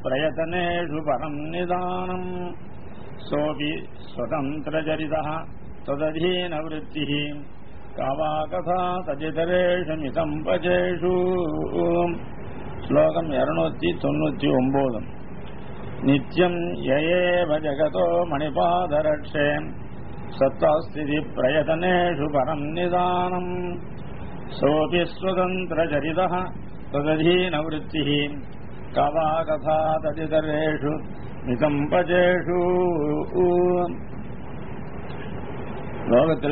பிரயத்தனேஷு பரம் நிதானம் சோபி ஸ்வதந்திரச்சரிதः तदधीनवृत्तिः का वा कथा तजितरेषु मिதம் பஜேஷு ஸ்லோகம் இருநூத்தி தொண்ணூத்தி ஒன்பது நித்யம் யயேவ ஜகதோ மணிபாதரட்சே சத்தாஸ்திதி பிரயத்தனேஷு பரம் நிதானம் சோபி ஸ்வதந்திரச்சரிதः तदधीनवृत्तिः का वा कथा तदितरेषु மிதம் பஜேஷு லோகத்துல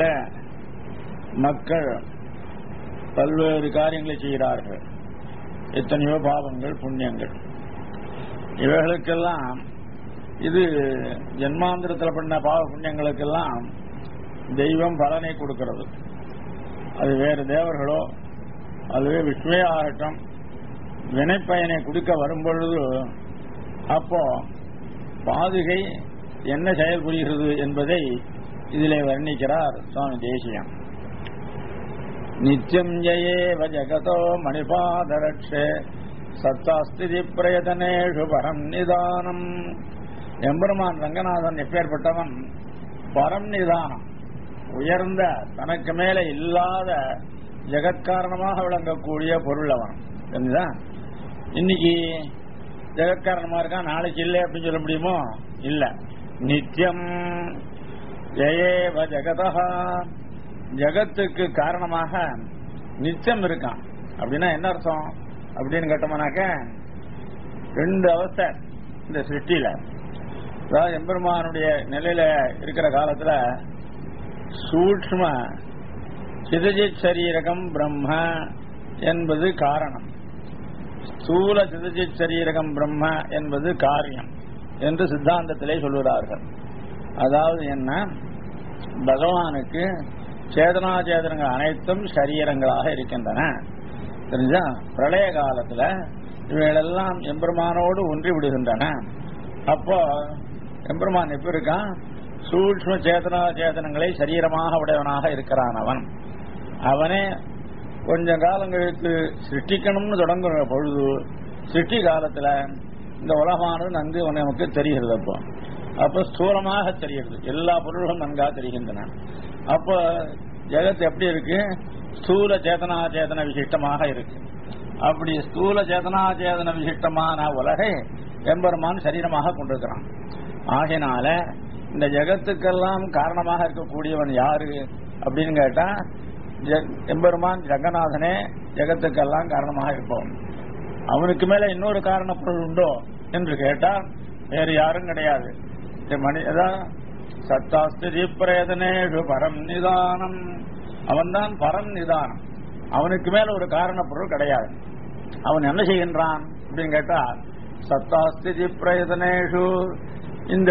மக்கள் பல்வேறு காரியங்களை செய்கிறார்கள் எத்தனையோ பாவங்கள் புண்ணியங்கள் இவைகளுக்கெல்லாம் இது ஜென்மாந்திரத்தில் பண்ண பாவ புண்ணியங்களுக்கெல்லாம் தெய்வம் பலனை கொடுக்கிறது அது வேறு தேவர்களோ அதுவே விஷ்ணுவே ஆகட்டும் வினைப்பயனை கொடுக்க வரும்பொழுது அப்போ பாதுகை என்ன செயல் புரிகிறது என்பதை இதிலே வர்ணிக்கிறார் சுவாமி தேசியம் நித்தியம் ஜயேவ ஜகதோ மணிபாதரட்சே சத்தாஸ்திதி பிரயதனேஷு பரம் நிதானம் எம்பெருமான் ரங்கநாதன் எப்பேற்பட்டவன் பரம் நிதானம் உயர்ந்த தனக்கு மேல இல்லாத ஜெகத்காரணமாக விளங்கக்கூடிய பொருள் அவன் தெரிஞ்சுதா இன்னைக்கு ஜெகத்காரணமா இருக்கான் நாளைக்கு இல்லை அப்படின்னு சொல்ல முடியுமோ இல்ல நித்தியம் ஜெயேவ ஜெகதா ஜெகத்துக்கு காரணமாக நித்தியம் இருக்கான் அப்படின்னா என்ன அர்த்தம் அப்படின்னு கேட்டோம்னாக்க ரெண்டு அவஸ்தை இந்த சிருஷ்டியில அதாவது எம்பெருமானுடைய நிலையில இருக்கிற காலத்துல சூட்சும சிதஜித் சரீரகம் பிரம்ம என்பது காரணம் ஸ்தூல சிதஜித் சரீரகம் பிரம்ம என்பது காரியம் என்று சித்தாந்தத்திலே சொல்லுகிறார்கள் அதாவது என்ன பகவானுக்கு சேதனா சேதனங்கள் அனைத்தும் சரீரங்களாக இருக்கின்றன தெரிஞ்சா பிரளய காலத்துல இவைகளெல்லாம் எம்பெருமானோடு ஒன்றி விடுகின்றன அப்போ எம்பெருமான் எப்ப இருக்கான் சூட்ச்ம சேதனா சேதனங்களை சரீரமாக உடையவனாக இருக்கிறான் அவன் அவனே கொஞ்ச காலம் கழித்து சிருஷ்டிக்கணும்னு தொடங்குற பொழுது சிருஷ்டி காலத்துல இந்த உலகமானது நன்கு நமக்கு தெரிகிறது அப்போ அப்ப ஸ்தூலமாக தெரிகிறது எல்லா பொருள்களும் நன்காக தெரிகின்றன அப்போ ஜெகத் எப்படி இருக்கு ஸ்தூல சேதனா சேதன விசிஷ்டமாக இருக்கு அப்படி ஸ்தூல சேதனா சேதன விசிஷ்டமான உலகை எம்பெருமான் சரீரமாக கொண்டிருக்கிறான் ஆகினால இந்த ஜெகத்துக்கெல்லாம் காரணமாக இருக்கக்கூடியவன் யாரு அப்படின்னு கேட்டா எம்பெருமான் ஜெகநாதனே ஜெகத்துக்கெல்லாம் காரணமாக இருப்பவன் அவனுக்கு மேல இன்னொரு காரண பொருள் உண்டோ என்று கேட்டால் வேறு யாரும் கிடையாது மனிதன் சத்தாஸ்திரி பிரேதனேஷு பரம் நிதானம் அவன்தான் பரம் நிதானம் அவனுக்கு மேல ஒரு காரண பொருள் கிடையாது அவன் என்ன செய்கின்றான் அப்படின்னு கேட்டா சத்தாஸ்திதி பிரயதனேஷு இந்த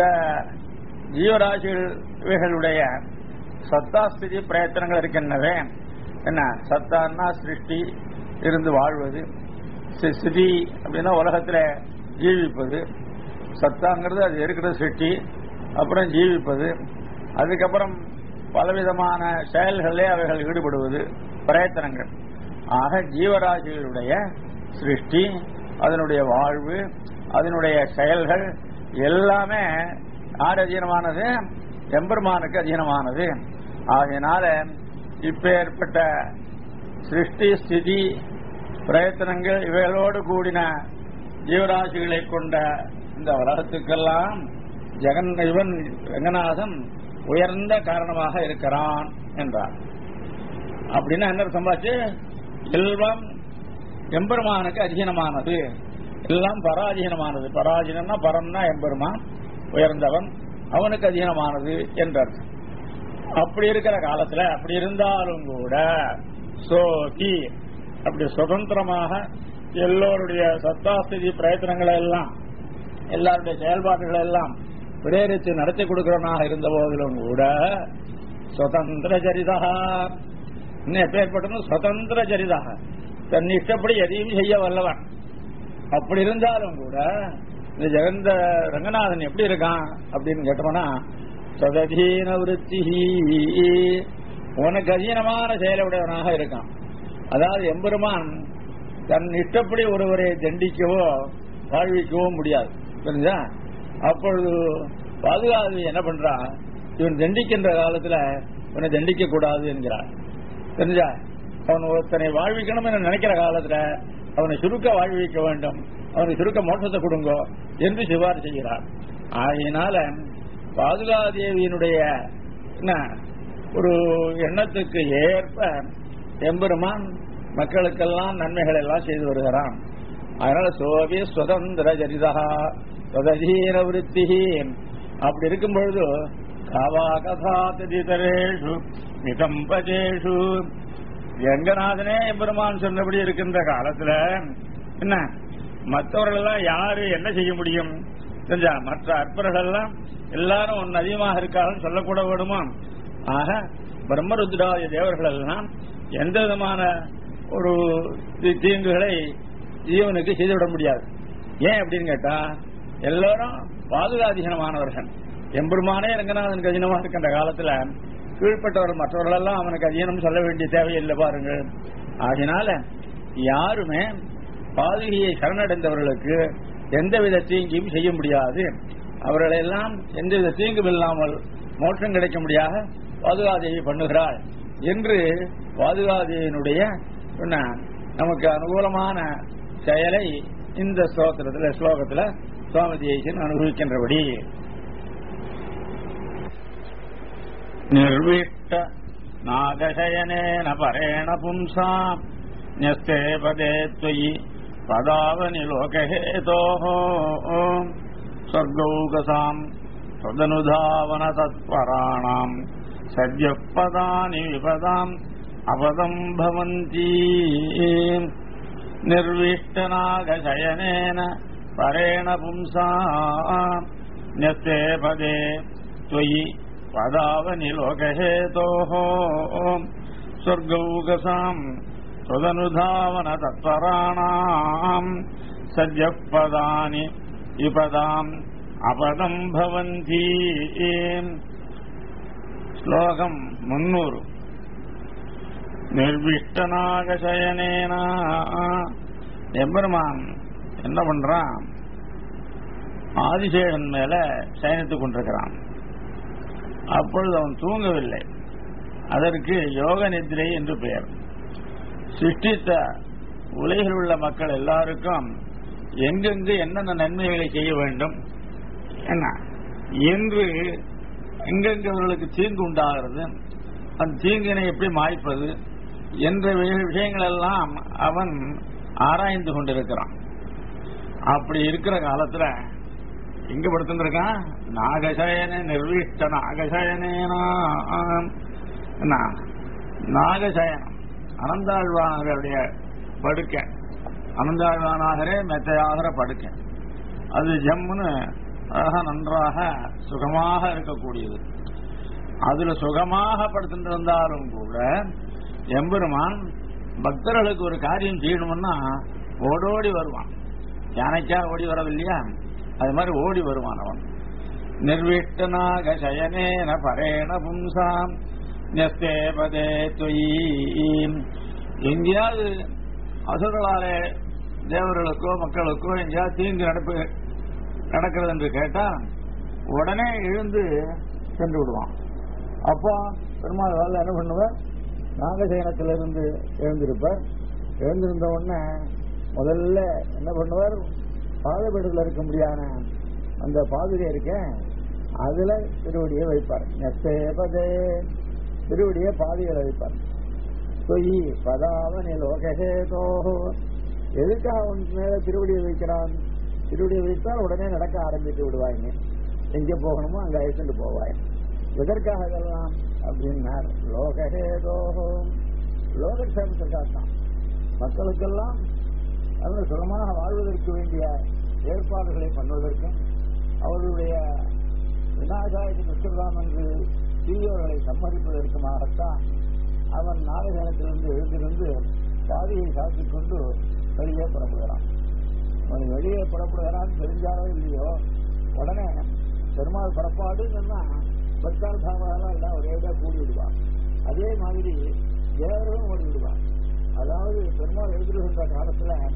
ஜீவராசிகளுடைய சத்தாஸ்திதி பிரயத்தனங்கள் இருக்கின்றவே என்ன சத்தான்னா சிருஷ்டி இருந்து வாழ்வது ஸ்திதி அப்படின்னா உலகத்துல ஜீவிப்பது சத்தாங்கிறது அது இருக்கிற சிருஷ்டி அப்புறம் ஜீவிப்பது அதுக்கப்புறம் பலவிதமான செயல்களிலே அவைகள் ஈடுபடுவது பிரயத்தனங்கள் ஆக ஜீவராசிகளுடைய சிருஷ்டி அதனுடைய வாழ்வு அதனுடைய செயல்கள் எல்லாமே யார் அதீனமானது எம்பெருமானுக்கு அதீனமானது ஆகையினால இப்ப ஏற்பட்ட சிருஷ்டி ஸ்திதி பிரயத்தனங்கள் இவைகளோடு கூடின ஜீவராசிகளை கொண்ட இந்த உலகத்துக்கெல்லாம் ஜெகன் இவன் ரங்கநாதன் உயர்ந்த காரணமாக இருக்கிறான் என்றார் அப்படின்னா என்ன சம்பாச்சு எல்லாம் எம்பெருமானுக்கு அதீனமானது எல்லாம் பராதீனமானது பராதீனம்னா பரம்னா எம்பெருமான் உயர்ந்தவன் அவனுக்கு அதீனமானது என்றார் அப்படி இருக்கிற காலத்துல அப்படி இருந்தாலும் கூட சோகி அப்படி சுதந்திரமாக எல்லோருடைய சத்தாஸ்திதி பிரயத்தனங்களை எல்லாம் எல்லாருடைய செயல்பாடுகளை எல்லாம் பிரேரித்து நடத்தி கொடுக்கிறவனாக இருந்த போதிலும் கூட சுதந்திர சரிதா இன்னும் எப்பேற்பட்டதும் சுதந்திர சரிதா தன் இஷ்டப்படி எதையும் செய்ய வல்லவன் அப்படி இருந்தாலும் கூட இந்த ஜெகந்த ரங்கநாதன் எப்படி இருக்கான் அப்படின்னு கேட்டோம்னா சததீன விருத்தி உனக்கு அதீனமான செயலுடையவனாக இருக்கான் அதாவது எம்பெருமான் தன் இஷ்டப்படி ஒருவரை தண்டிக்கவோ வாழ்விக்கவும் முடியாது புரிஞ்சா அப்பொழுது பாதுகாப்பு என்ன பண்றான் இவன் தண்டிக்கின்ற காலத்துல இவனை தண்டிக்க கூடாது என்கிறான் தெரிஞ்சா அவன் ஒருத்தனை வாழ்விக்கணும் என்று நினைக்கிற காலத்துல அவனை சுருக்க வாழ்விக்க வேண்டும் அவனுக்கு சுருக்க மோட்சத்தை கொடுங்கோ என்று சிபார் செய்கிறார் ஆகையினால பாதுகாதேவியினுடைய என்ன ஒரு எண்ணத்துக்கு ஏற்ப எம்பெருமான் மக்களுக்கெல்லாம் நன்மைகள் எல்லாம் செய்து வருகிறான் அதனால சோவி சுதந்திர ஜரிதா சுததீன விருத்தி அப்படி இருக்கும் பொழுது காவா கதா ததிதரேஷு நிதம்பஜேஷு எங்கநாதனே எம்பெருமான் சொன்னபடி இருக்கின்ற காலத்துல என்ன மற்றவர்கள் எல்லாம் யாரு என்ன செய்ய முடியும் தெரிஞ்சா மற்ற அற்பர்கள் எல்லாம் எல்லாரும் ஒன்னு அதிகமாக இருக்காருன்னு சொல்லக்கூட வேணுமா ஆக பிரம்மருத்ராதி தேவர்கள் எல்லாம் எந்த விதமான ஒரு தி- தீங்குகளை ஜீவனுக்கு செய்துவிட முடியாது ஏன் அப்படின்னு கேட்டா எல்லாரும் பாதுகாதீனமானவர்கள் எம்பெருமானே ரங்கநாதனுக்கு அதீனமாக இருக்கின்ற காலத்துல கீழ்ப்பட்டவர் மற்றவர்கள் எல்லாம் அவனுக்கு அதீனம் சொல்ல வேண்டிய தேவையில்லை பாருங்கள் ஆகினால யாருமே பாதுகையை சரணடைந்தவர்களுக்கு எந்தவித தீங்கையும் செய்ய முடியாது அவர்களெல்லாம் எந்தவித தீங்கும் இல்லாமல் மோட்சம் கிடைக்க முடியாத பாதுகாதேவி பண்ணுகிறாள் என்று பாதுகாதேவியினுடைய என்ன, நமக்கு அனுகூலமான செயலை இந்த ஸ்லோகத்துல ஸ்லோகத்துல சுவாமி தேசியன் அனுபவிக்கின்றபடி निर्विष्ट नागशयनेन परेण पुंसा न्यस्ते पदे त्वयि पदावनिलोकहेतोः स्वर्गौकसाम् त्वदनुधावन तत्पराणाम् सद्यः पदानि विपदाम् अपदम् भवन्ति निर्विष्टनागशयनेन परेण पुंसा न्यस्ते पदे त्वयि पदावनिलोकहेतोः स्वर्गौकसाम् त्वदनुधावन तत्पराणाम् सद्यः पदानि विपदाम् अपदम् भवन्ति श्लोकम् मुन्नूरु நிர்விஷ்டநாகசயனேனா எம்பெருமான் என்ன பண்றான் ஆதிசேஷன் மேல சயனித்துக் கொண்டிருக்கிறான் அப்பொழுது அவன் தூங்கவில்லை அதற்கு யோக நித்ரை என்று பெயர் சிருஷ்டித்த உலகில் உள்ள மக்கள் எல்லாருக்கும் எங்கெங்கு என்னென்ன நன்மைகளை செய்ய வேண்டும் என்ன என்று எங்கெங்கு அவர்களுக்கு தீங்கு உண்டாகிறது அந்த தீங்கினை எப்படி மாய்ப்பது என்ற வி- விஷயங்கள் எல்லாம் அவன் ஆராய்ந்து கொண்டிருக்கிறான் அப்படி இருக்கிற காலத்துல எங்க படுத்துருக்கான் நாகசயன நிர்விஷ்ட நாகசயனேனா என்ன நாகசயனம் அனந்தாழ்வானவருடைய படுக்கை அனந்தாழ்வானாகரே மெத்தையாகிற படுக்கை அது ஜம்முன்னு அழகா நன்றாக சுகமாக இருக்கக்கூடியது அதுல சுகமாக படுத்திருந்தாலும் கூட எம்பெருமான் பக்தர்களுக்கு ஒரு காரியம் செய்யணும்னா ஓடோடி வருவான் யானைக்கா ஓடி வரவில்லையா அது மாதிரி ஓடி வருவான் அவன் நிர்விஷ்டனாக சயனேன பரேண பும்சாம் நெஸ்தே பதே தொயி எங்கேயாவது அசுரலாலே தேவர்களுக்கோ மக்களுக்கோ எங்கேயாவது தீங்கு நடப்பு நடக்கிறது என்று கேட்டா உடனே எழுந்து சென்று விடுவான் அப்போ பெருமாள் வேலை என்ன பண்ணுவார் நாகசயனத்திலிருந்து எழுந்திருப்பார் எழுந்திருந்த உடனே முதல்ல என்ன பண்ணுவார் பாதபீடத்தில் இருக்க முடியாத அந்த பாதுகை இருக்க அதுல திருவடியை வைப்பார் நெத்தே பதே திருவடியை பாதிகளை வைப்பார் தொயி பதாவனி லோகேதோ எதுக்காக அவன் மேல திருவடியை வைக்கிறான் திருவடியை வைத்தால் உடனே நடக்க ஆரம்பித்து விடுவாங்க எங்க போகணுமோ அங்க அழைத்துட்டு போவாய் எதற்காக இதெல்லாம் அப்படின்னார் லோகஹேதோ லோகக்ஷேமத்திற்காக தான் மக்களுக்கெல்லாம் நல்ல சுகமாக வாழ்வதற்கு வேண்டிய ஏற்பாடுகளை பண்ணுவதற்கும் அவர்களுடைய விநாயகாயக்கு நிற்கலாம் என்று தீயோர்களை சம்மதிப்பதற்குமாகத்தான் அவன் நாகசேனத்திலிருந்து எழுந்திருந்து பாதியை சாத்திக் கொண்டு வெளியே புறப்படுகிறான் அவன் வெளியே புறப்படுகிறான் தெரிஞ்சாலோ இல்லையோ உடனே பெருமாள் புறப்பாடுன்னு சொன்னா பக்தால் பாவெல்லாம் எல்லாம் ஒரே இதாக கூடி விடுவான் அதே மாதிரி தேவரும் ஓடி விடுவான் அதாவது பெருமாள் எழுதிருக்கின்ற காலத்துல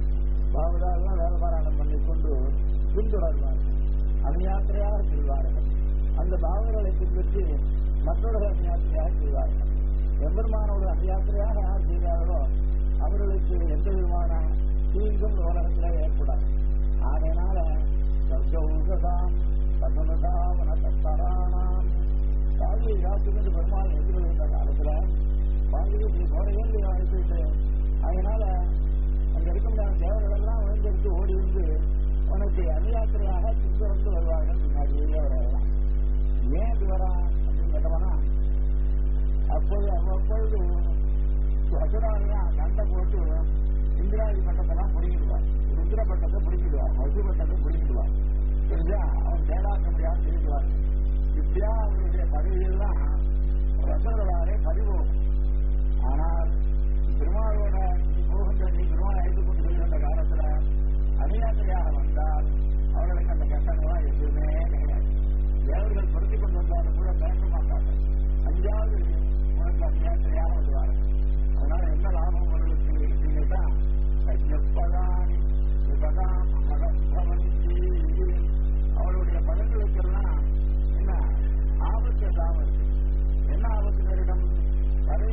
பாவதாலாம் வேதபாராயணம் பண்ணிக்கொண்டு பின்தொடர்வார்கள் அந்நியாத்திரையாக செல்வார்கள் அந்த பாவங்களை பின்பற்றி மற்றவர்கள் அந்நியாத்திரையாக செய்வார்கள் எம்பெருமானோட அந்நியாத்திரையாக யார் செய்கிறார்களோ அவர்களுக்கு எந்த விதமான தீங்கும் உலகத்தில் ஏற்படாது ஆகையினால சர்க்கௌகதாம் பதனதாவன தத்தராணாம் பாவியை காத்துக்கிட்டு பெருமாள் எதிர்கின்ற காலத்துல பாவியை கோடையில் அழைத்துட்டு அதனால அங்க இருக்கின்ற தேவர்கள் எல்லாம் விழுந்தெடுத்து ஓடி வந்து உனக்கு அநியாத்திரையாக பின்தொடர்ந்து வருவார்கள் பின்னாடியே வரலாம் ஏன் இது வரா அப்படின்னு கேட்டவனா அப்போது அவ்வப்பொழுது அசுராலையா சண்டை போட்டு இந்திராதி பட்டத்தெல்லாம் பிடிக்கிடுவார் ருத்ர பட்டத்தை பிடிக்கிடுவார் வசு பட்டத்தை பிடிக்கிடுவார் தெரிஞ்சா அவன் தேடாக்க முடியாது தெரிவிக்குவார் இப்படியா அவருடைய பதவியெல்லாம் ரசகராரே பறிவோம் ஆனால் பெருமாளோட நீ போகின்ற நீ பெருமாளை அழைத்துக் கொண்டு செல்கின்ற காலத்துல அநியாத்திரையாக வந்தால் அவர்களுக்கு அந்த கட்டங்கள்லாம் எதுவுமே கிடையாது தேவர்கள் பொருத்தி கொண்டு வந்தாலும் கூட பேச மாட்டாங்க அஞ்சாவது உனக்கு அநியாத்திரையாக வருவார்கள் அதனால என்ன லாபம் அவர்களுக்கு அப்படின்னா எப்பதான் இப்பதான் மகப்பவந்தி அவருடைய பதங்களுக்கெல்லாம் என்ன ஆபத்து இல்லாம இருக்கு என்ன ஆபத்து நேரிடம் பதவி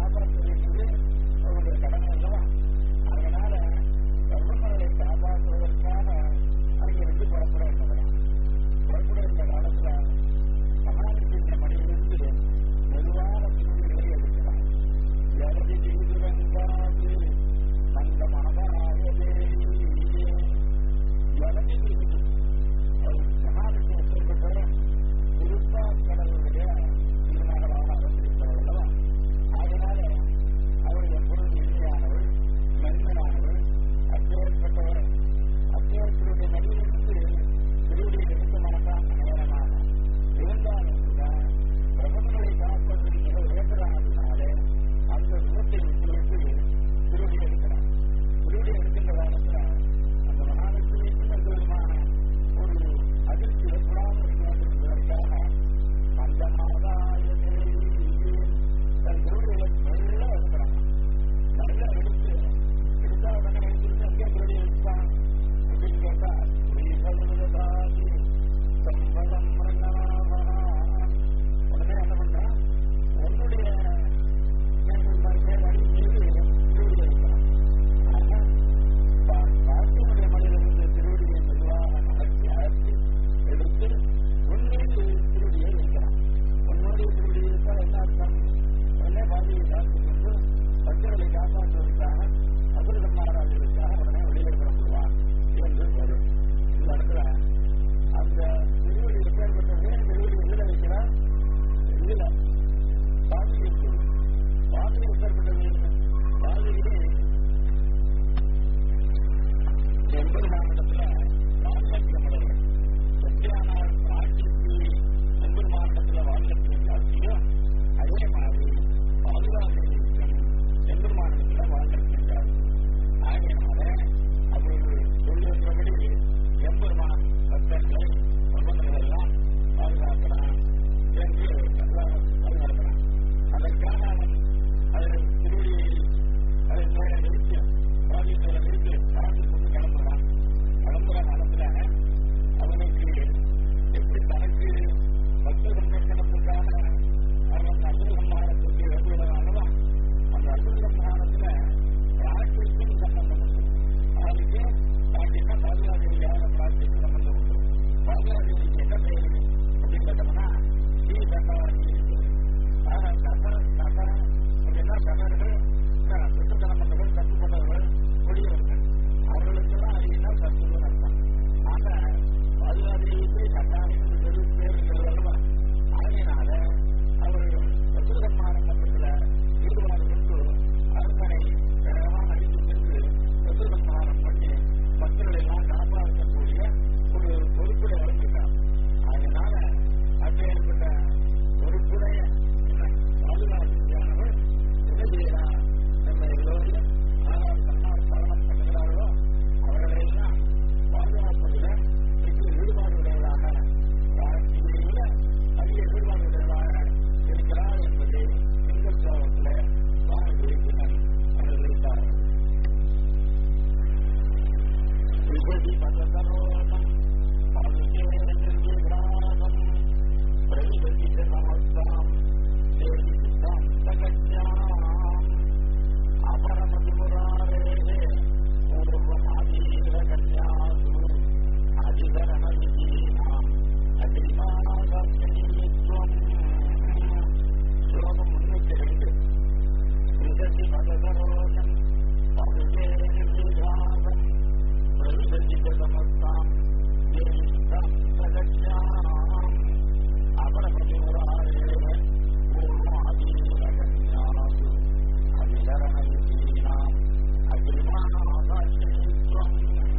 காப்பாற்ற வேண்டியது அவருடைய கடமை அல்லவா அதனால கர்மங்களை காப்பாற்றுவதற்காக அங்கிருந்து புறப்பட இருக்கிறார் புறப்பட இருந்த காலத்துல மகாவிஷ்ணு மடியிலிருந்து மெதுவான திருவிழிகளை எடுக்கிறார் எரதி திருவிழங்காது மந்தமாகாய தேவி எரதி திருவிழி அவர் மகாவிஷ்ணு எப்பேற்பட்டவர் திருப்பாக்கடலுடைய திருமகளாக அவதரித்தவர் அல்லவா ஆகினால அவர் எப்பொழுது இனிமையானவள் மென்மையானவள் அப்பேற்பட்டவர் அப்பேற்பருடைய மடியிலிருந்து திருவிழியை எடுக்க மாட்டான் நேரமாக இருந்தாலும் கூட பிரபங்களை காப்பது மிக உயர்ந்ததானதினாலே அந்த சுகத்தை விட்டுவிட்டு திருவிழி எடுக்கிறார் திருவிழி எடுக்கின்ற காலத்துல அந்த மகாலட்சுமிக்கும் எந்த விதமான ஒரு அதிர்ச்சி ஏற்படாமல் இருக்க வேண்டும் என்பதற்காக மந்தமாதாய தேவி தன் திருவிழிகளை மெல்ல எடுக்கிறாங்க நல்ல எடுத்து எடுத்தா உடனே எடுத்துட்டு அங்கே திருவிழி எடுப்பான் அப்படின்னு கேட்டா ஸ்ரீசலுதாதி சம்பதம் ரங்கநாதா உடனே என்ன பண்றான் உன்னுடைய மேல் அடி மீது திருவிழி வைக்கிறான் ஆக பாட்டினுடைய மலையிலிருந்து திருவடியை மெதுவாக நகர்த்தி அகற்றி எடுத்து உன்மீது திருவடியை வைக்கிறான் உன்னுடைய திருவடியை வைத்தால் என்ன அர்த்தம் உடனே பாதியை காத்துக் கொண்டு பக்தர்களை காப்பாற்றுவதற்காக அசுரக மகாராஜர்களுக்காக உடனே வெளியே புறப்படுவான் என்று வரும் இந்த இடத்துல அந்த திருவடி எப்பேற்பட்டது திருவடி எதிர வைக்கிறார் இதுல பாதியை பாதியை எப்பேற்பட்டது பாதியை எம்பெருமானிடத்துல வால்லட்சமலர்கள் எப்படியானால் ராட்சிக்கு எம்பெருமானிடத்துல வால்லட்சம் ஜாஸ்தியோ அதே மாதிரி பாதுகாப்பு எம்பெருமானிடத்துல வால்லட்சம் ஜாஸ்தி ஆகையினால அவர்கள் சொல்லியிருக்கிறபடி எம்பெருமான் பக்தர்களை பர்வதங்கள் எல்லாம் பாதுகாக்கிறான் என்று பாதுகாக்கிறான் அதற்காக அவன் அதில் திருவடியை அதை மேலே நிறுத்தி பாதியை மேலே நிறுத்தி பார்த்து கொண்டு கிளம்புறான் கிளம்புற காலத்துல அவனுக்கு எப்படி தனக்கு பக்த சந்தர்ப்பணத்துக்காக அவன் அசுர சம்ஹாரத்துக்கு எழுதுவதானவா அந்த அசுர சம்ஹாரத்துல பிராட்டிக்கும் சம்பந்தம் உண்டு அதுக்கு பிராட்டினா பாதுகாதேவியாக பிராட்டிக்கு சம்பந்தம் உண்டு பாதுகாதேவிக்கு என்ன பெயர் அப்படின்னு கேட்டோம்னா ஸ்ரீ தண்டவாதி ஆனா சகர சகர அப்படின்னா சகர்கள் சுற்றுத்தனம் பண்ணவர்கள் தப்பு பண்ணவர்கள் கொடியவர்கள் அவர்களுக்கெல்லாம் அறிவினா சத்துவம் அர்த்தம் ஆக பாதுகாதேவிக்கு சட்டாரி என்று பேர் அல்லவா ஆகையினால அவர்கள் சத்துருதன்மானம் பக்கத்துல ஈடுபாடு கொண்டு அரண்மனை வேகமாக அடித்து சென்று சத்துருதன்மானம் பண்ணி மக்கள் எல்லாம் காப்பாற்றக்கூடிய ஒரு பொறுப்புடைய வளர்ந்துட்டார் அதனால அப்பேற்பட்ட பொறுப்புடைய பாதுகாப்பியானவர் என்ன செய்யலாம் நம்ம எல்லோரையும் ஆனால் தன்னால் சரணம் பண்ணுகிறார்களோ அவர்களையெல்லாம் பாதுகாப்பதில் மிக ஈடுபாடு உடையதாக வாழ்க்கையை விட அதிக ஈடுபாடு உடையதாக இருக்கிறார் என்பதை எங்கள் சோகத்தில் சுவாமி விவேகினன் அறிவித்தார் விபதி பதசரோகம் பாதுகே நிர்விகிராகம் பிரதிபதித்த சமஸ்தாம் தேவி சித்தாந்தகஜாம் அபரமதிமுராரே பூர்வமாதீர கன்யாசு அதிகரண விதீனாம் அதிமாகத்வம் ஸ்லோகம் முன்னூத்தி ரெண்டு விததி பதசரோகம் பாதுகே நிர்விகிராகம் பிரதிபதித்த சமஸ்தாம் தேவி சித்தாந்தகஜாம் அபரமதிமுராரே பூர்வமாதீரகன்யாசு அதிகரணயுதீனாம் அகிமாகாசித்வம்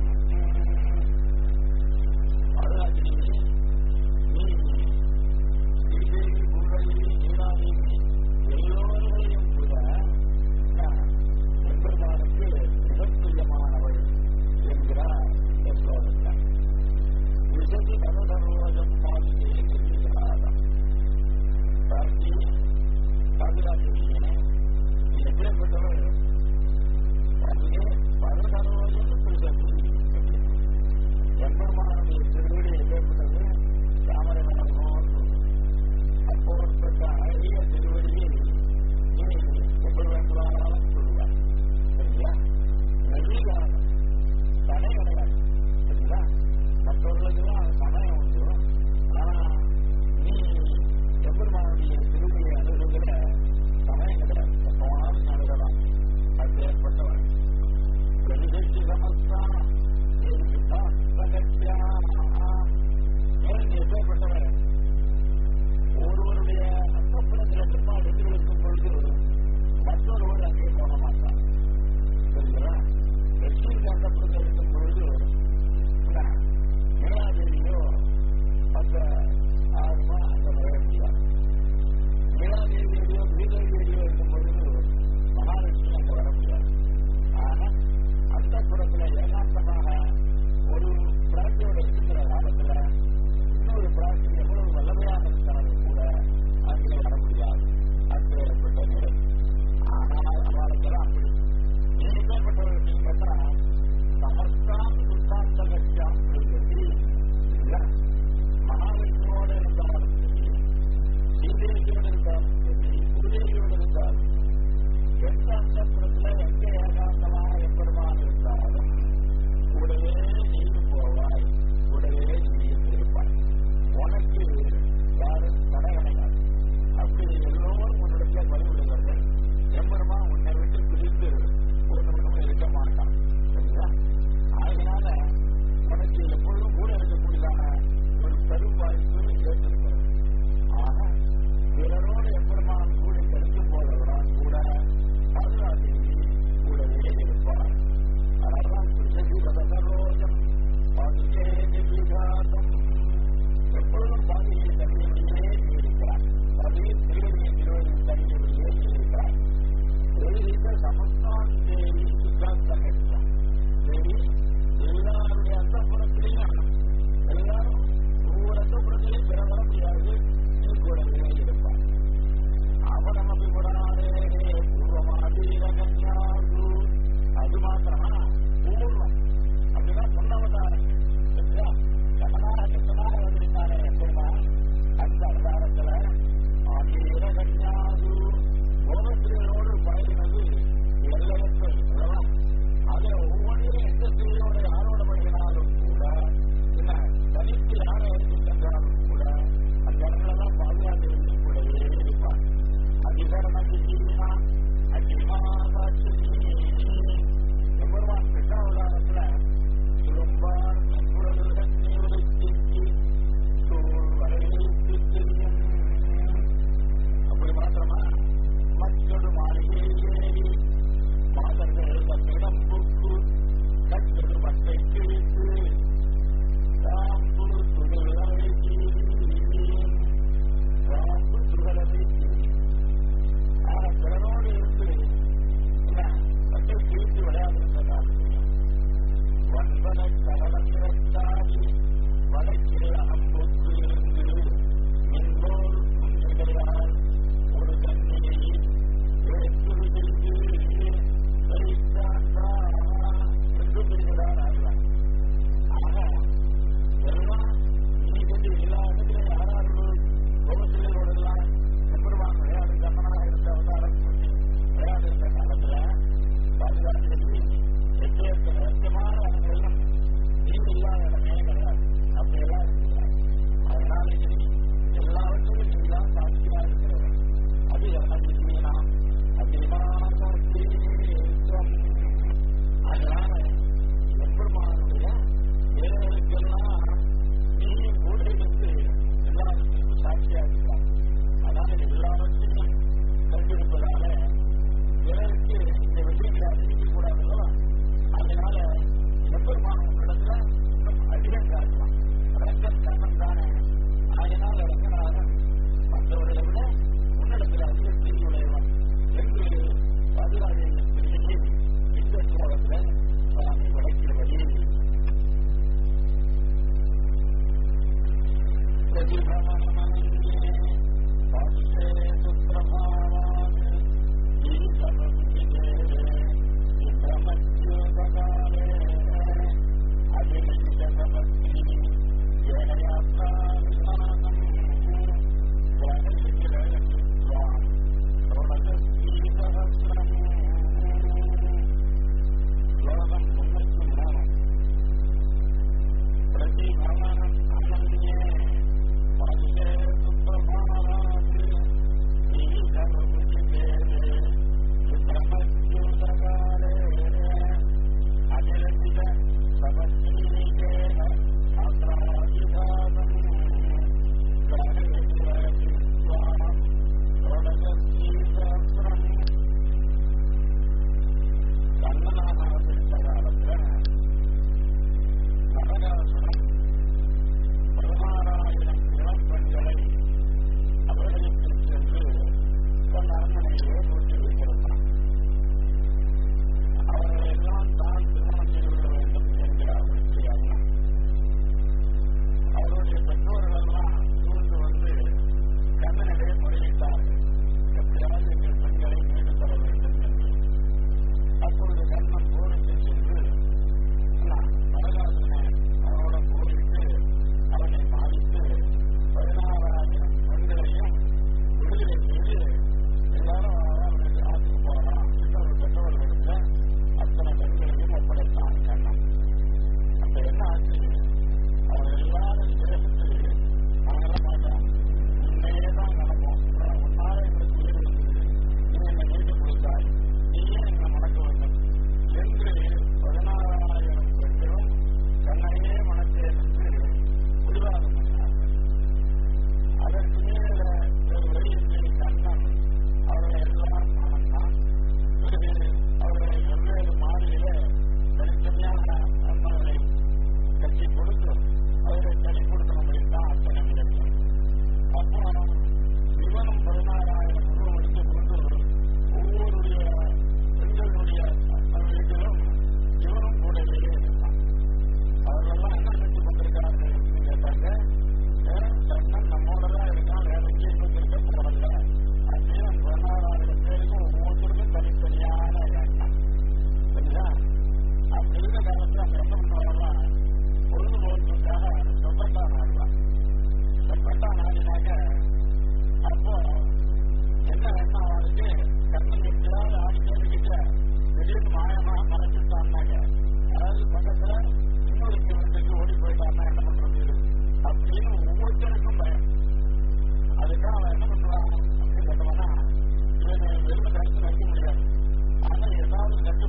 பாதுகாக்கிறீங்க நீ ஸ்ரீதேவி பூரவி நீலாதேவி எல்லோர்களையும் கூட எம்பெருமானுக்கு மிகப்பிரியமானவள் என்கிறார் இந்த ஸ்லோகத்தில் விசதி பரதரோஜம் பாதித்தே சொல்லுகிறாராம் பார்த்தி பாதுகாக்கிறீங்க நீ எப்பேற்பட்டவள் அதுவே பரதரோஜம் விசதி எம்பெருமானுடைய திருவிழி எப்பேற்பட்டது தாமரை மலர்னோர் அப்போற்பட்ட அழகிய திருவடியை நீ எப்படி அது மாத்திரமா பூர்வம் அப்படின்னா முன்னவதாரம் சரியா கமனாக கிருஷ்ணனாக வந்திருக்கானே பெருமான் அந்த அவதாரத்துல ஆகீர கன்யாது கோபத்திரிகளோடு பழகினது எல்லையற்ற அல்லவா அதுல ஒவ்வொன்றையும் எந்த ஸ்திரீயோட யாரோட பழகினாலும் கூட என்ன தனித்து யாரை அழைத்து சென்றாலும் கூட அந்த இடங்களெல்லாம் பாதுகாத்து இருந்து கூடவே இருப்பார் அதிகரண விதினா அகிமாசாட்சி எம்பெருமான் கிருஷ்ணாவதாரத்துல திரும்பார் மென்புழல் நீவலுக்கு தோல் வரையிற்கு தெரியும் அப்படி மாத்திரமா மற்றொரு மாளிகையில் ஏறி மாதர்கள் தன்னிடம்புக்கு கற்றொரு மட்டை கிழித்து ராம்பு துகளை ராம்பு துகளை ஆக பிறனோடு இருந்து என்ன மட்டை கிழித்து விளையாடுகின்றனர் ஒன்பத கடலத்திரத்தாடி வடக்கில் அம்புக்கு இருந்து மின்போல் குஞ்சுகையால் ஒரு தண்ணியை எடுத்து செய்து வைத்தாண்டா என்று பெறுகிறார் ஆழ்வார் ஆக எல்லாம் நீதி எல்லா இடத்திலும் யாரார்கள் கோபத்திலோடெல்லாம் எம்பெருமான் விளையாடும் கண்ணனாக இருந்த அவதாரம் பண்ணி விளையாடுகின்ற காலத்துல பாதுகாக்கிறது எத்தேற்ற ரகசியமான இடங்களெல்லாம் நீங்க இல்லாத இடமே கிடையாது அப்படியெல்லாம் இருக்கிறார் அதனால சரி எல்லாவற்றையும் நீங்க தான் சாட்சியா இருக்கிறவர் அது என்ன அபிமானம் அதனால எம்பெருமானுடைய வேலைகளுக்கெல்லாம் நீ கூட இருந்து எல்லாவற்றையும் சாட்சியா இருக்கிறார் அதனால எல்லாவற்றையும் கண்டிருப்பதால பிறருக்கு இந்த விஷயங்களை அறிவிக்க கூடாது அல்லவா அதனால எம்பெருமான உங்களிடத்துல இன்னும் அதிகம் காட்டலாம் ரங்கன் கண்ணன் தானே அதனால ரங்கநாதன் மற்றவர்களை விட உன்னிடத்தில் அதிக பிரிவுடையவன் என்று பதினாயிரம் பிரிவினை இந்த ஸ்லோகத்தில் சுவாமி விளக்கிறபடி प्रतिभ्रमणमनन्ये पार्श्वे सुप्रभावान् ईशवन्दिते विभ्रमद्योतकाले अभिनिषदपत्नी येन यात्राविधानम् जनयिरयित्वाम् षोडशस्त्रीसहस्रम् श्लोकम् मुन्नूति மூணு प्रतिभ्रमणम् अनन्ये पार्श्वे सुप्रभावात् ईशवन्दिते विभ्रमद्योतकाले अनिरचित सपत्नीकेन छात्राधिधानम् जनयिरयित्वाम् षोडशस्त्रीसहस्रम् கண்ணனாக அவதரித்த காலத்துல நரகாசுரன் பதினாறாயிரம் இளம் பெண்களை அபகரித்து சென்று தன் அரண்மனையிலே பூட்டி வைத்திருந்தான் அவர்களை எல்லாம் தான் திருமணம் செய்து கொள்ள வேண்டும் என்கிறார் அவருக்கு அண்ணன் அவருடைய பெற்றோர்கள் எல்லாம் சூழ்ந்து வந்து கண்ணனிடையே முறையிட்டார்கள் எப்படியாவது எங்கள் பெண்களை மீண்டு தர வேண்டும் என்று அப்பொழுது கண்ணன் போருக்கு சென்று நரகாசுரனை அவனோட போரிட்டு அவனை மாறித்து பதினாறாயிரம் பெண்களையும் விடுதலை செய்து எல்லாரும்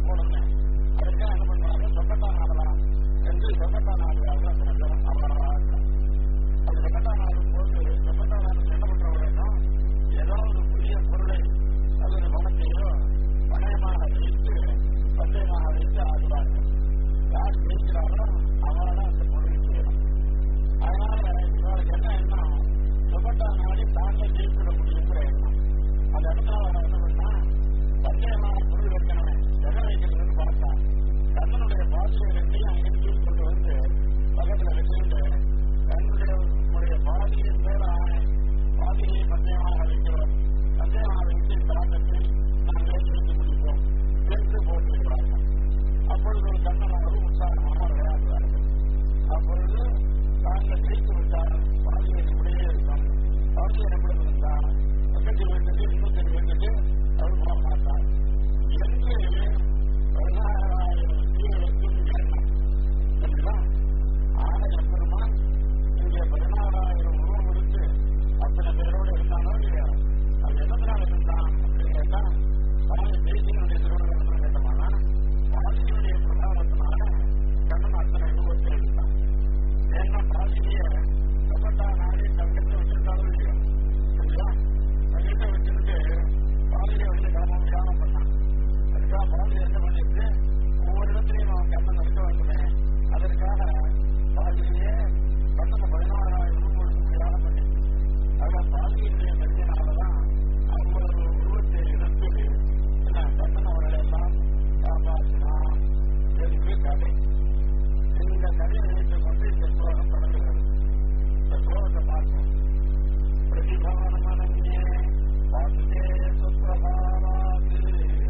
போடணும் அதுக்காக என்ன பண்றாங்க சொக்கட்டா நாடலாம் என்று சொக்கட்டா நாடுவாங்க அந்த நகரம் அவ்வளவா அது சொக்கட்டா நாடும் போது சொக்கட்டா நாடு என்ன பண்ற உடனே ஏதாவது புதிய பொருளை அல்லது பணத்தையோ பணயமாக வைத்து பந்தயமாக வைத்து ஆடுவார்கள் யார் ஜெயிக்கிறாரோ அவரால் அந்த பொருள் செய்யணும் அதனால இவருக்கு என்ன எண்ணம் சொக்கட்டா நாடி தாங்க ஜெயிக்கிட முடியுங்கிற எண்ணம் அந்த இடத்துல அவர் என்ன பண்ணா பந்தயமான பொருள் வைக்கணும் எதை வைக்கிறதுன்னு பார்த்தா கண்ணனுடைய பாதையை ரெண்டையும் அங்கிருந்து தூக்கி கொண்டு வந்து பக்கத்துல வச்சுக்கிட்டு கண்ணுடைய உடைய பாதியின் மேல ஆணை பாதியை பந்தயமாக வைக்கிறோம் பந்தயமாக வைத்து இந்த ஆட்டத்தை நாங்களே ஜெயித்து முடிப்போம் என்று போட்டிருக்கிறார்கள் அப்பொழுது ஒரு கண்ணனாகவும் உற்சாகமாக விளையாடுவார்கள் அப்பொழுது தாங்கள் ஜெயித்து விட்டால் பாதியை நம்முடைய இருக்கும் பாதியை நம்மிடம் இருந்தால் பக்கத்து வீட்டுக்கு இன்னொருத்தர் வீட்டுக்கு அவர் போக மாட்டார் என்று பதினாறாயிரம் ஜீவனுக்கும் எண்ணம் சரிங்களா ஆலய பெருமான் இங்கே பதினாறாயிரம் உருவம் இருக்கு அத்தனை பேரோடு இருந்தானோ இல்லையா அது என்னத்தினால இருந்தான் அப்படின்னு கேட்டா சுவாமி தேசியனுடைய திருவள்ளுவர் கேட்டோம்னா பாதியினுடைய பிரபாவத்தினால கண்ணன் அத்தனை உருவத்தை எடுத்தான் ஏன்னா பாதியிலேயே கபட்டா நாடி தங்கிட்ட வச்சிருந்தாலும் இல்லையா சரியா தங்கிட்ட வச்சிருந்து பாதியை வெளியே கிளம்ப முடியாம பண்ணான் அதுக்காக பாதி என்ன பண்ணிட்டு ஒவ்வொரு இடத்துலையும் அவன் கண்ணன் இருக்க வேண்டுமே அதற்காக பாதியிலேயே கண்ணனை பதினாறாயிரம் ரூபாய் கொடுக்க முடியாத பண்ணிட்டு அதான் பாதியினுடைய மெல்லினாலதான் ஐம்பது உருவத்தை எடுத்து என்ன கண்ணன் அவர்களை எல்லாம் காப்பாற்றினான் என்று கதை இந்த கதையை வைத்துக் கொண்டு இந்த ஸ்லோகம் தொடங்குகிறது இந்த ஸ்லோகத்தை பார்ப்போம் பிரதிபவனமனன்யே பாதுகே சுப்பிரபாவாது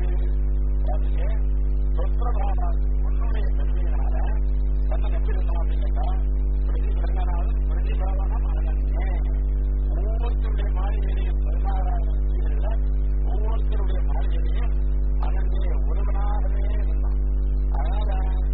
பாதுகே சுப்பிரபாவாது உன்னுடைய பெருமையினால கண்ணன் எப்படி இருந்தான் அப்படின்னு கேட்டா பிரதிபலனாலும் பிரதிபவனம் அனன்யே ஒவ்வொருத்தருடைய மாளிகையிலையும் பதினாறாயிரம் வீடுல ஒவ்வொருத்தருடைய மாளிகையிலையும் அனன்யே ஒருவனாகவே இருந்தான் அதனால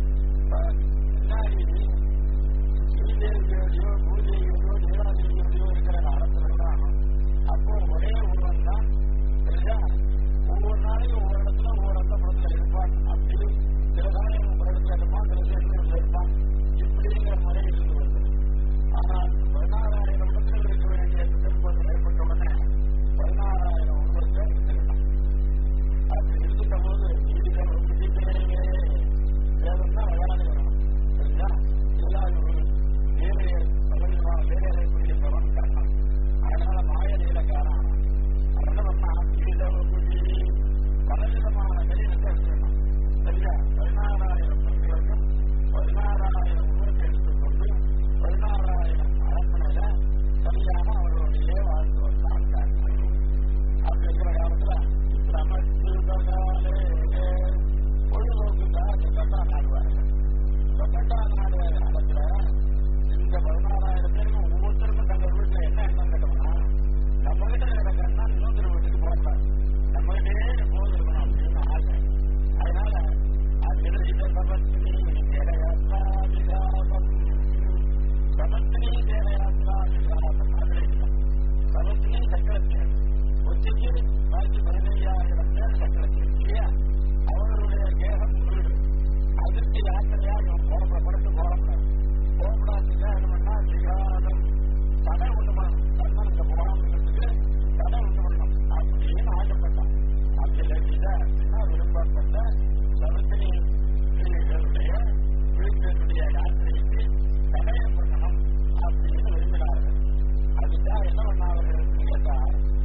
முன்னாடி ஸ்ரீதேவியோடையோ பூதேவியோடையோ நீலாதேவியோடையோ இருக்கிற காலத்துல எல்லாம் அப்போ ஒரே ஒருவன் தான் சரியா ஒவ்வொரு நாளையும் ஒவ்வொரு இடத்துல ஒவ்வொரு அந்த படத்துல இருப்பான் அப்படி சில சமயம் ஒரு இடத்துல இருப்பான் சில சமயம் இருப்பான் இப்படிங்கிற முறை இருந்து வருது ஆனால் பதினாறாயிரம் இடத்துல இருக்க வேண்டிய திருப்பங்கள் ஏற்பட்ட உடனே பதினாறாயிரம் உருவத்தை எடுத்துக்கிட்டான் அப்படி இருந்துட்ட போது நீதிகள் ரொம்ப சீக்கிரமே தேவன் தான் விளையாடு வரணும் சரிங்களா எல்லாரும் வேலையை பலவிதமான வேலைகளை புரிகின்றவன் கண்ணன் அதனால மாய நீலக்காரன் அவன் என்ன பண்ணா நீதி பலவிதமான கையிலத்தை வச்சிருக்கான் சரியா பதினாறாயிரம் பெண்களுக்கும் பதினாறாயிரம் உருவத்தை எடுத்துக்கொண்டு பதினாறாயிரம் அரண்மனையில சரியாக அவர்களுடைய வாழ்ந்து வந்தான் கண்ணன் அப்படி இருக்கிற காலத்துல பிரமத்துதகாலே பொழுதுபோக்குக்காக சொக்கட்டா நாடுவார்கள் சொக்கட்டா நாடு காலத்துல இந்த பதினாறாயிரம் பேருக்கும் ஒவ்வொருத்தருக்கும் தங்கள் வீட்டுல என்ன எண்ணம் கேட்டோம்னா நம்ம கிட்ட இருக்கிற கண்ணா இன்னொருத்தர் வீட்டுக்கு போகக்கூடாது நம்ம கிட்டே போது இருக்கணும் அப்படின்னு ஆசை அதனால அதிர்ஜித சபத்தினி தேரயாத்ராவிலாபம் சபத்தினி தேரயாத்ராவிலாபம் அதிர்ஜிதம் சபத்தினி சக்கரத்தேர் ஒத்திக்கு பாக்கி பதினையாயிரம் பேர் சக்கரத்தேர் இல்லையா அவர்களுடைய கேகம் வீடு அதுக்கு யாத்திரையா இவன் போட புறத்து போகக்கூடாது போகக்கூடாதுக்கு என்ன பண்ணா விகாரம் தடை உண்டு பண்ணணும் கண்ணனுக்கு போகாமங்கிறதுக்கு தடை உண்டு பண்ணணும் அப்படின்னு ஆசைப்பட்டான் அப்படி லட்சித அப்படின்னா விரும்பப்பட்ட சமுத்திரி ஸ்ரீகளுடைய வீட்டினுடைய யாத்திரைக்கு தடையை பண்ணணும் அப்படின்னு விரும்பினார்கள் அதுக்காக என்ன பண்ணார்கள் கேட்டா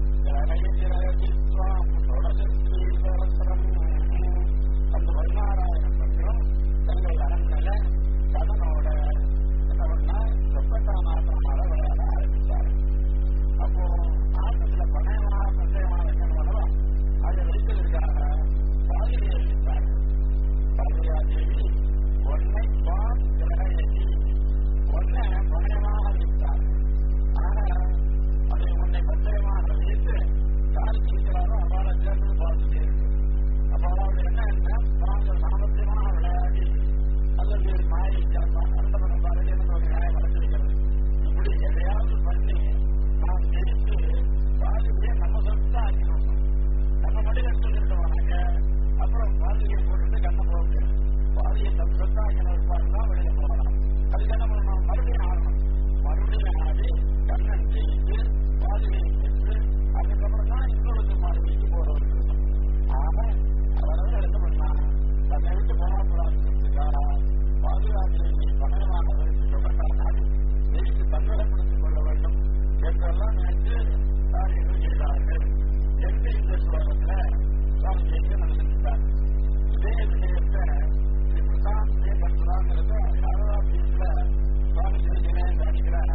ஜனகிரகித்வாம் தொடசஸ்ரீ சகசிரம் அந்த பதினாறாயிரம் பெண்களும் தங்கள் அரண்மனையில கண்ணனோட என்ன பண்ணா சொப்பட்டா நாட்டனால விளையாட ஆரம்பிச்சாரு அப்போ ஆட்டத்துல பணயமாக சந்தேகமாக வைக்கணும் அல்லவா அதை வைத்ததற்காக பாதிரியை அளித்தார்கள் பாதிரியா தேவி ஒன்னை பாம் கிரகயதி ஒன்னை பணயமாக வைத்தார்கள் ஆக அதை உன்னை பந்தயமாக வைத்து யார் ஜெயிக்கிறாரோ அவளை சேர்ந்து பார்த்துட்டே இருக்கு அப்ப அவளுடைய என்ன என்ன தாங்கள் சாமர்த்தியமாக விளையாடி அல்லது மாயை அர்த்தமனம் பாரதியான ஒரு நியாயம் வளர்த்திருக்கிறது இப்படி எதையாவது பண்ணி நாம் ஜெயித்து பாதிரியை நம்ம சொத்தா ஆக்கணும் நம்ம மட்டும் எடுத்து இருக்கோம்னாக்க அப்ப அதுக்கப்புறம் பாதியை போட்டுட்டு கண்ணை போக முடியாது பாதியை தப்பு சொத்தாக்கின இருப்பாரு தான் வெளியில போகலாம் அதுக்கு என்ன பண்ணணும் மறுபடியும் ஆடணும் மறுபடியும் ஆடி கண்ணன் ஜெயித்து பாதியை பெற்று அதுக்கப்புறம் தான் இன்னொரு மாதவிக்கு போறவர் இருக்கணும் ஆக அவரவர் என்ன பண்ணா தன்னை விட்டு போராப்படாதுக்காக பாதுகாப்பு பணமாக சொல்லப்பட்டால் ஜெயித்து தன்வரப்படுத்திக் கொள்ள வேண்டும் என்றெல்லாம் நினைத்து காரியங்கள் செய்தார்கள் என்று இந்த ஸ்லோகத்தில் சுவாமி தேசியம் நினைச்சிருந்தார் இதே விஷயத்தை ஸ்ரீ பிரசாந்த் தேவன்புராங்கிறத யாரா பீஸ்ல சுவாமி தேசியமே காணிக்கிறார்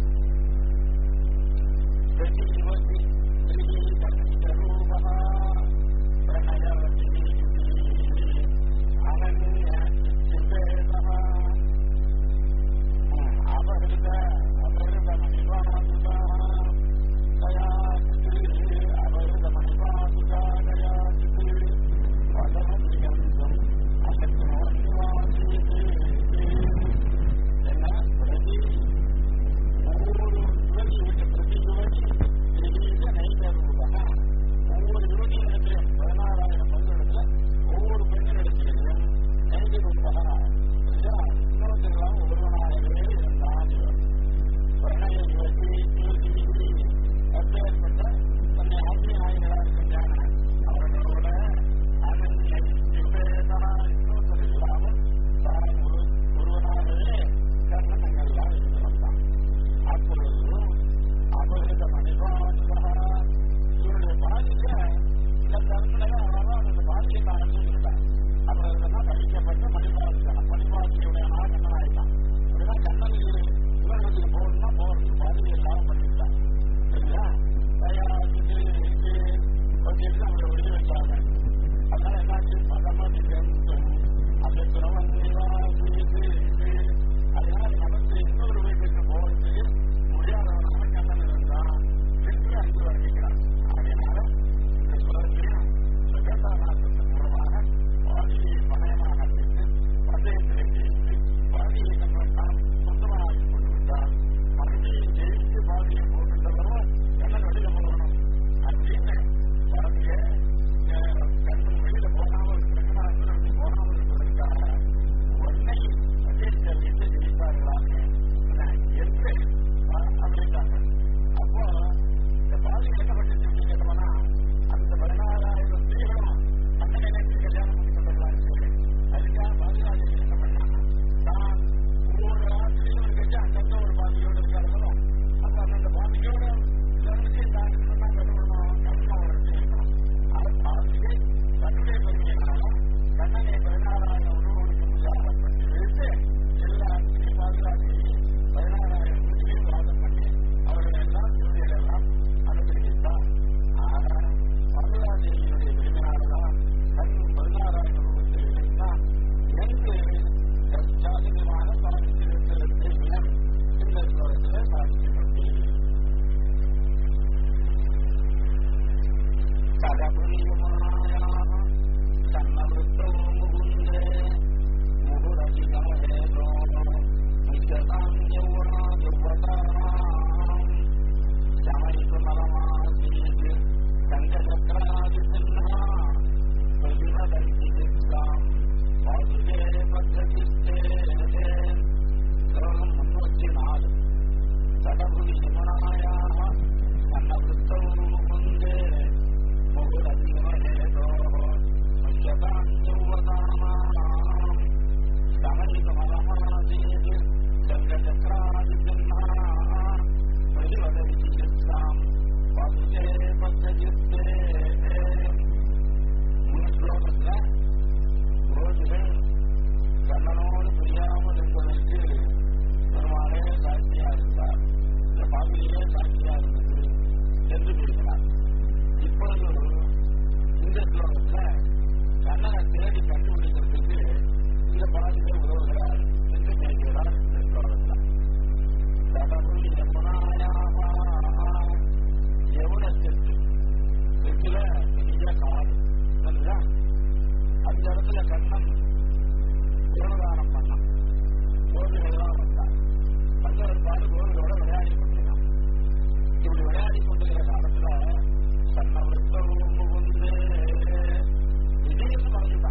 பிரதி யுவதி ஸ்ரீ கணித ரூபா பிரணயவதி அனன்ய இச்சிபேதா அபகிருத அபகிருத மணிபாசுதா கயாசித்து அபகிருத மணிபாசுதா கயாசித்து பதமதிகந்தம் அசக்னோன்வாசீது என்ன பிரதி ஒவ்வொரு யுவதி விட்டு பிரதி யுவதி திடீர்னு நைத ரூபா ஒவ்வொரு யுவதியிடத்திலும் பதினாறாயிரம் பங்களிடத்துல ஒவ்வொரு பெண்ணிடத்திலும் நைத ரூபா இன்னொருத்தெல்லாம் ஒருவனாகவே இருந்தான் இவன் பிரணய யுவதி யுவதி அப்பேற்பட்ட தன்னை ஆசிரியனாக இருக்கின்றன அவர்களோட அனன்ய யுவேதா இன்னொருத்தர் இல்லாமல் தான் ஒரு ஒருவனாகவே கண்ணன் அங்கெல்லாம் இருந்து வந்தான் அப்பொழுது அபகிருத மணிபாசுதா இவருடைய பாதிக்க இந்த கருணையை அவரால் அந்த பாதியை தான் அனுப்பிச்சுட்டார் அப்புறம் இதெல்லாம் கழிக்கப்பட்டு மணிபாசுதா மணிபாசியுடைய நாகங்கள் ஆயிட்டான் அப்படிதான் கண்ணனுக்கு இவர்களுக்கு போகணும்னா போறதுக்கு பாதியை இல்லாமல் பண்ணிவிட்டான் சரியா தயாரித்து வச்சுட்டு அவரை வெளியே வச்சாங்க அதனால என்னாச்சு பதமதி சென்றும் அந்த துறவன் நிவாசித்து அதனால நமக்கு இன்னொரு வீட்டுக்கு போறதுக்கு முடியாதவனாக கண்ணன் இருந்தான் என்று அங்கு வர்ணிக்கிறான் அதனால இந்த சுரத்திலையும் சுகதாநாசத்தின் மூலமாக பாதியை பணயமாக வைத்து பந்தயத்திலே ஜெயித்து பாதியை நம்ம நாம் சொந்தமாகி கொண்டு விட்டால் மறுபடியும் ஜெயித்து பாதியை போட்டுட்டவரோ கண்ணன் வெளியில போகணும் அப்படின்னு பாதியை கண்ணன் வெளியில போகாமல் ரங்கநாதன் போகாமல் இருப்பதற்காக உன்னை பந்தயத்தை வைத்து ஜெயித்தார்களாமே என்று அமைத்தாங்க அப்போ இந்த பாதிகள் என்ன பண்ணிச்சு அப்படின்னு கேட்டோம்னா அந்த பதினாறாயிரம் ஸ்திரீகளும் கண்ணனை நினைத்து கல்யாணம் பண்ணி கொண்டவர்களாக அதுக்காக பாதுகாப்பு என்ன பண்ணாங்க தான் ஒவ்வொரு ஆசிரியரும் இருக்கச்சு அந்தந்த ஒரு பாதியோடு இருக்காங்களோ அப்ப அந்த பாதியோட எல்லாருமே தான் சொன்னா கட்டுப்படணும் கண்ணன் அவருக்கு இருக்கணும் அது பாதியை தன்னுடைய பெருமையினால கண்ணனை பதினாறாயிரம் உருவங்களுக்கு முடியாமல் பண்ணி வைத்து எல்லா ஸ்ரீ பாதுகாப்பையும் பதினாறாயிரம் வீட்டிலையும் வாதம் பண்ணி அவர்கள் எல்லாம் திருவிழிகள் எல்லாம் அனுப்பிவித்தார் ஆக பாதுகாதேவியுடைய பெருமையானதான் கண் பதினாறாயிரம் ரூபத்தில் இருந்தான் என்று சாதிகமாக சாதித்திருக்கிறது இந்த ஸ்லோகத்தில் சாதிக்கப்பட்டு சதபுரியமாயாக சன்னவృத்தோ முகுந்தே முகுரதிகமேதோ நிச்சதாம் யௌவனா யௌவதாம் சமயிதுமலமாசீத் சங்கசக்கராதிசின்ஹா பிரதிமதந்தி சித்தாம் பாதுகே பத்ரகிஸ்தே ஸ்லோகம் முன்னூற்றி நாலு சடபுரி யமுனாயாக சன்னவృத்தோ முகுந்தே முகுரதிகமேதோ நிச்சதாம் யௌவதாம் சமயிதுமலமாசீத் சங்கசக்கராதிசின்ஹா பிரதிவதவிச்சித்தாம் பாதுகே பத்ரகிஸ்தே முன் ஸ்லோகத்துல ரோஜுகள் கண்ணனோடு புரியாமல் இருப்பதற்கு பெருமாளே சாட்சியா இருந்தார் இந்த பாவிலேயே சாட்சியா இருந்தது என்று பேசினார் இப்பொழுது இந்த ஸ்லோகத்துல கண்ணனை தேடி கண்டுபிடிக்கிறதுக்கு இந்த பாதிகள் உதவுகிறார் என்று பேசுகிறார் இந்த ஸ்லோகத்துல கடவுள் யமுனாயாக யமுனத்திற்கு தெற்கில பெரிய காடு சரிங்களா அந்த இடத்துல கண்ணன் தேவதானம் பண்ணான் கோவிலெல்லாம் வந்தான் வந்தவர் பாடு கோவிலோட விளையாடி கொண்டிருந்தான் இப்படி விளையாடி கொண்டிருக்கிற காலத்துல சன்னவృத்தவும் முகுந்து திடீர்னு மறைஞ்சு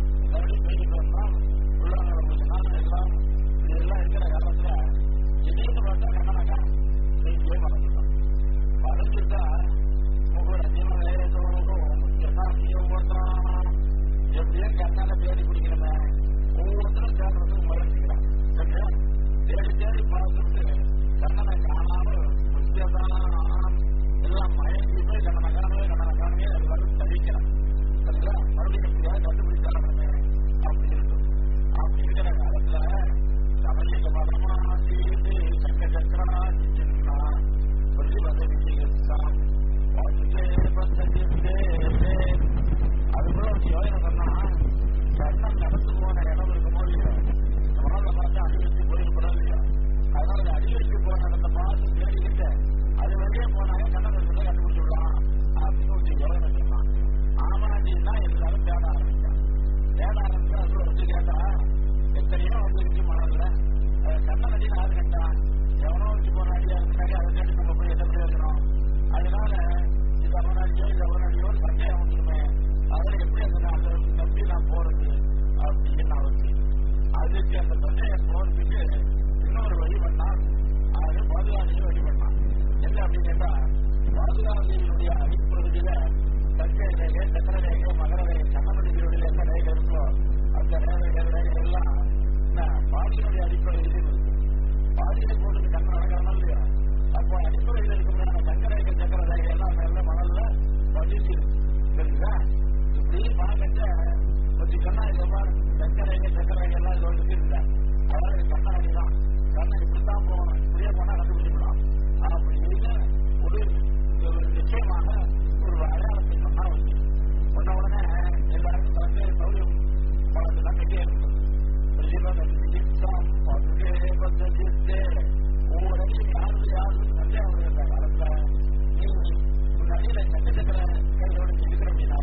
அப்படின்னா எல்லாரும் தேட ஆரம்பிச்சான் தேட ஆரம்பிச்சு அதுல வந்து கேட்டா எத்தனையோ வந்து இருக்கு மணல்ல கண்ண நடிகை யாரு கண்டா எவனோ வச்சு போன அடியா இருந்தாங்க அதை கேட்டு நம்ம போய் என்ன பிரயோஜனம் அதனால இது அவன் அடியோ இது அவன் அடியோ சந்தேகம் வந்துருமே அதுல எப்படி அந்த அதை நம்பி நான் போறது அப்படின்னு நான் வச்சு அதுக்கு அந்த சந்தேகம் போறதுக்கு இன்னொரு வழி பண்ணான் அது பாதுகாதையும் வழி பண்ணான் என்ன அப்படின்னு கேட்டா பாதுகாதையினுடைய அடிப்பகுதியில சர்க்கரை ரேகை சக்கர ரேகை மகர ரேகை கண்ணமணிகளுடைய எந்த ரேகை இருக்கோ அந்த ரேகைகள் ரேகை எல்லாம் என்ன பாதியினுடைய அடிப்படையில் இருக்கு பாதியை போட்டு கண்ணு நடக்கணும் இல்லையா அப்போ அடிப்படையில் இருக்கிற சக்கர ரேகை சக்கர ரேகை எல்லாம் நல்ல மணல்ல பதிஞ்சிருக்கு சரிங்களா இப்படி பார்க்கச்ச கொஞ்சம் கண்ணா இல்லமா சக்கர ரேகை சக்கர ரேகை எல்லாம் இது ஒன்றுக்கு இல்லை அதாவது கண்ணாடி தான் கண்ணை இப்படித்தான் போகணும் இப்படியே போனா கண்டுபிடிக்கலாம் அப்படின்னு ஒரு ஒரு நிச்சயமாக ஒரு அடையாளத்தை சொன்னா வந்து சொன்ன உடனே எல்லாருக்கும் தனக்கு சௌரியம் வளர்ந்து நம்பிக்கை இருந்தது பிரதிபதம் பதுகே பத்தே ஒவ்வொரு யாரு யாரு சந்தேகம் இருந்த காலத்துல நீ உன் அடியில சட்ட சக்கர கையோடு இருக்கிற அப்படின்னா